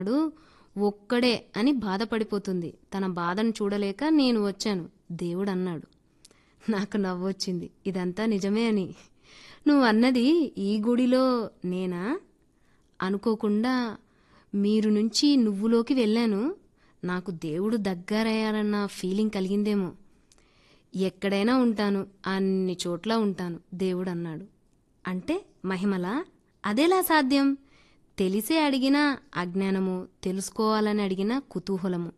వాడు ఒక్కడే అని బాధపడిపోతుంది తన బాధను చూడలేక నేను వచ్చాను దేవుడు అన్నాడు నాకు నవ్వొచ్చింది ఇదంతా నిజమే అని నువ్వు అన్నది ఈ గుడిలో నేనా అనుకోకుండా మీరు నుంచి నువ్వులోకి వెళ్ళాను నాకు దేవుడు దగ్గరయ్యారన్న ఫీలింగ్ కలిగిందేమో ఎక్కడైనా ఉంటాను అన్ని చోట్ల ఉంటాను దేవుడు అన్నాడు అంటే మహిమలా అదెలా సాధ్యం తెలిసే అడిగినా అజ్ఞానము తెలుసుకోవాలని అడిగినా కుతూహలము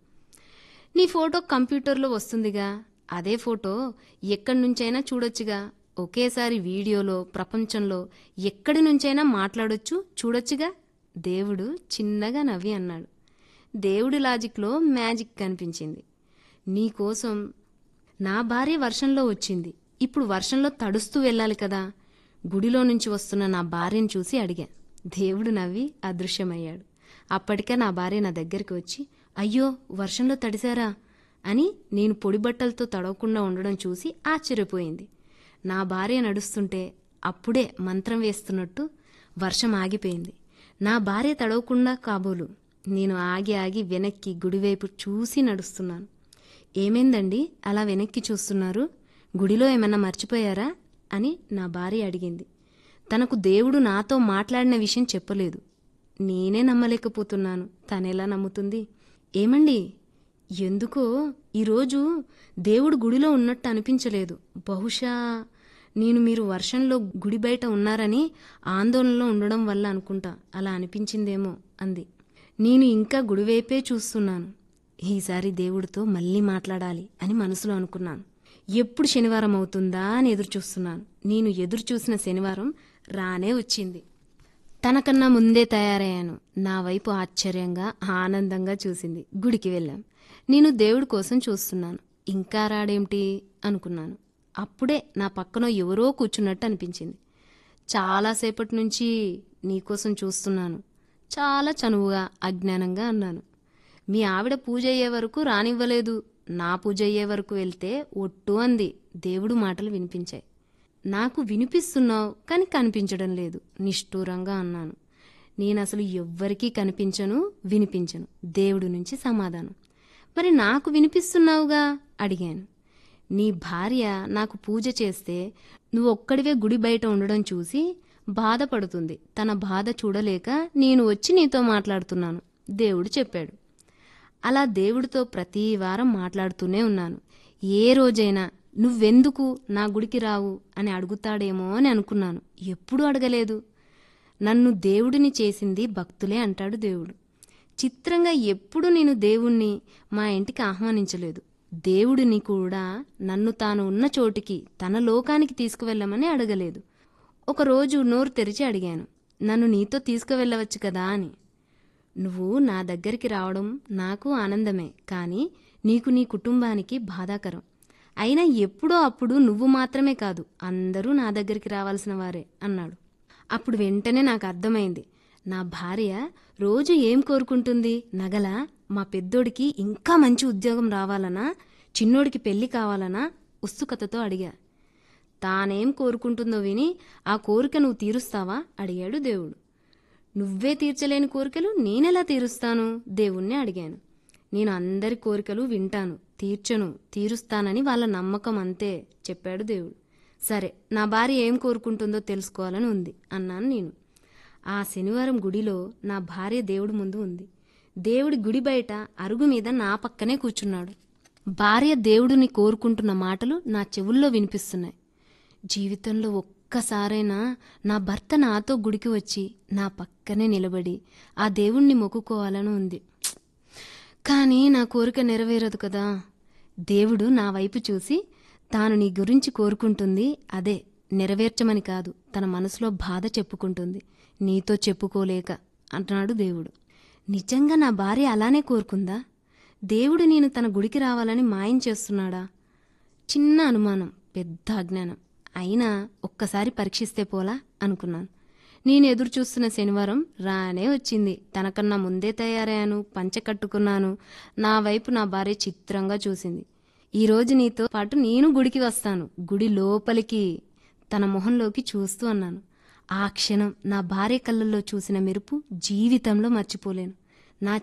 నీ ఫోటో కంప్యూటర్లో వస్తుందిగా అదే ఫోటో ఎక్కడి నుంచైనా చూడొచ్చుగా ఒకేసారి వీడియోలో ప్రపంచంలో ఎక్కడి నుంచైనా మాట్లాడొచ్చు చూడొచ్చుగా దేవుడు చిన్నగా నవ్వి అన్నాడు దేవుడి లాజిక్లో మ్యాజిక్ కనిపించింది నీకోసం నా భార్య వర్షంలో వచ్చింది ఇప్పుడు వర్షంలో తడుస్తూ వెళ్ళాలి కదా గుడిలో నుంచి వస్తున్న నా భార్యను చూసి అడిగా దేవుడు నవ్వి అదృశ్యమయ్యాడు అప్పటికే నా భార్య నా దగ్గరికి వచ్చి అయ్యో వర్షంలో తడిశారా అని నేను పొడి బట్టలతో తడవకుండా ఉండడం చూసి ఆశ్చర్యపోయింది నా భార్య నడుస్తుంటే అప్పుడే మంత్రం వేస్తున్నట్టు వర్షం ఆగిపోయింది నా భార్య తడవకుండా కాబోలు నేను ఆగి ఆగి వెనక్కి గుడివైపు చూసి నడుస్తున్నాను ఏమైందండి అలా వెనక్కి చూస్తున్నారు గుడిలో ఏమన్నా మర్చిపోయారా అని నా భార్య అడిగింది తనకు దేవుడు నాతో మాట్లాడిన విషయం చెప్పలేదు నేనే నమ్మలేకపోతున్నాను తనెలా నమ్ముతుంది ఏమండి ఎందుకో ఈరోజు దేవుడు గుడిలో ఉన్నట్టు అనిపించలేదు బహుశా నేను మీరు వర్షంలో గుడి బయట ఉన్నారని ఆందోళనలో ఉండడం వల్ల అనుకుంటా అలా అనిపించిందేమో అంది నేను ఇంకా గుడివైపే చూస్తున్నాను ఈసారి దేవుడితో మళ్ళీ మాట్లాడాలి అని మనసులో అనుకున్నాను ఎప్పుడు శనివారం అవుతుందా అని ఎదురు చూస్తున్నాను నేను ఎదురు చూసిన శనివారం రానే వచ్చింది తనకన్నా ముందే తయారయ్యాను నా వైపు ఆశ్చర్యంగా ఆనందంగా చూసింది గుడికి వెళ్ళాం నేను దేవుడి కోసం చూస్తున్నాను ఇంకా రాడేమిటి అనుకున్నాను అప్పుడే నా పక్కన ఎవరో కూర్చున్నట్టు అనిపించింది చాలాసేపటి నుంచి నీకోసం చూస్తున్నాను చాలా చనువుగా అజ్ఞానంగా అన్నాను మీ ఆవిడ పూజ అయ్యే వరకు రానివ్వలేదు నా పూజ అయ్యే వరకు వెళ్తే ఒట్టు అంది దేవుడు మాటలు వినిపించాయి నాకు వినిపిస్తున్నావు కానీ కనిపించడం లేదు నిష్ఠూరంగా అన్నాను నేను అసలు ఎవ్వరికీ కనిపించను వినిపించను దేవుడి నుంచి సమాధానం మరి నాకు వినిపిస్తున్నావుగా అడిగాను నీ భార్య నాకు పూజ చేస్తే నువ్వు ఒక్కడివే గుడి బయట ఉండడం చూసి బాధపడుతుంది తన బాధ చూడలేక నేను వచ్చి నీతో మాట్లాడుతున్నాను దేవుడు చెప్పాడు అలా దేవుడితో ప్రతి వారం మాట్లాడుతూనే ఉన్నాను ఏ రోజైనా నువ్వెందుకు నా గుడికి రావు అని అడుగుతాడేమో అని అనుకున్నాను ఎప్పుడూ అడగలేదు నన్ను దేవుడిని చేసింది భక్తులే అంటాడు దేవుడు చిత్రంగా ఎప్పుడు నేను దేవుణ్ణి మా ఇంటికి ఆహ్వానించలేదు దేవుడిని కూడా నన్ను తాను ఉన్న చోటికి తన లోకానికి తీసుకువెళ్ళమని అడగలేదు ఒకరోజు నోరు తెరిచి అడిగాను నన్ను నీతో తీసుకువెళ్ళవచ్చు కదా అని నువ్వు నా దగ్గరికి రావడం నాకు ఆనందమే కానీ నీకు నీ కుటుంబానికి బాధాకరం అయినా ఎప్పుడో అప్పుడు నువ్వు మాత్రమే కాదు అందరూ నా దగ్గరికి రావాల్సిన వారే అన్నాడు అప్పుడు వెంటనే నాకు అర్థమైంది నా భార్య రోజు ఏం కోరుకుంటుంది నగల మా పెద్దోడికి ఇంకా మంచి ఉద్యోగం రావాలనా చిన్నోడికి పెళ్లి కావాలనా ఉత్సుకతతో అడిగా తానేం కోరుకుంటుందో విని ఆ కోరిక నువ్వు తీరుస్తావా అడిగాడు దేవుడు నువ్వే తీర్చలేని కోరికలు నేనెలా తీరుస్తాను దేవుణ్ణి అడిగాను నేను అందరి కోరికలు వింటాను తీర్చను తీరుస్తానని వాళ్ళ నమ్మకం అంతే చెప్పాడు దేవుడు సరే నా భార్య ఏం కోరుకుంటుందో తెలుసుకోవాలని ఉంది అన్నాను నేను ఆ శనివారం గుడిలో నా భార్య దేవుడి ముందు ఉంది దేవుడి గుడి బయట అరుగు మీద నా పక్కనే కూర్చున్నాడు భార్య దేవుడిని కోరుకుంటున్న మాటలు నా చెవుల్లో వినిపిస్తున్నాయి జీవితంలో ఒక్కసారైనా నా భర్త నాతో గుడికి వచ్చి నా పక్కనే నిలబడి ఆ దేవుణ్ణి మొక్కుకోవాలని ఉంది కానీ నా కోరిక నెరవేరదు కదా దేవుడు నా వైపు చూసి తాను నీ గురించి కోరుకుంటుంది అదే నెరవేర్చమని కాదు తన మనసులో బాధ చెప్పుకుంటుంది నీతో చెప్పుకోలేక అంటున్నాడు దేవుడు నిజంగా నా భార్య అలానే కోరుకుందా దేవుడు నేను తన గుడికి రావాలని మాయం చేస్తున్నాడా చిన్న అనుమానం పెద్ద అజ్ఞానం అయినా ఒక్కసారి పరీక్షిస్తే పోలా అనుకున్నాను నేను ఎదురు చూస్తున్న శనివారం రానే వచ్చింది తనకన్నా ముందే తయారయ్యాను పంచె కట్టుకున్నాను నా వైపు నా భార్య చిత్రంగా చూసింది ఈరోజు నీతో పాటు నేను గుడికి వస్తాను గుడి లోపలికి తన మొహంలోకి చూస్తూ అన్నాను ఆ క్షణం నా భార్య కళ్ళల్లో చూసిన మెరుపు జీవితంలో మర్చిపోలేను